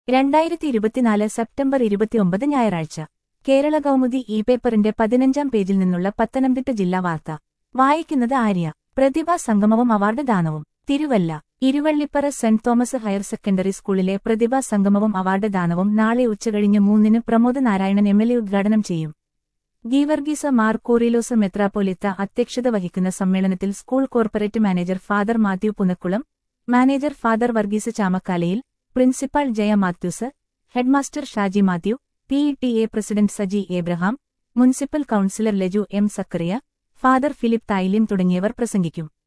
രണ്ടായിരത്തി ഇരുപത്തിനാല് സെപ്റ്റംബർ ഇരുപത്തിയൊമ്പത് ഞായറാഴ്ച കേരള കൗമുദി ഇ പേപ്പറിന്റെ പതിനഞ്ചാം പേജിൽ നിന്നുള്ള പത്തനംതിട്ട ജില്ലാ വാർത്ത വായിക്കുന്നത് ആര്യ പ്രതിഭാ സംഗമവും അവാർഡ് ദാനവും Thiruvalla Iruvallippara saint Thomas higher secondary സ്കൂളിലെ പ്രതിഭാ സംഗമവും അവാർഡ് ദാനവും നാളെ ഉച്ചകഴിഞ്ഞ് മൂന്നിന് Pramod Narayanan M L A ഉദ്ഘാടനം ചെയ്യും ഗീവർഗീസ മാർ കോറിലോസ് മെത്രാപ്പോലിത്ത അധ്യക്ഷത വഹിക്കുന്ന സമ്മേളനത്തിൽ school corporate manager father Mathew Punnakkulam manager father Varghese Chamakkalayil principal Jaya Mathews headmaster Shaji Mathew P T A president Saji Abraham municipal councillor Laju M Zachariah father Philip Thayilyam തുടങ്ങിയവർ പ്രസംഗിക്കും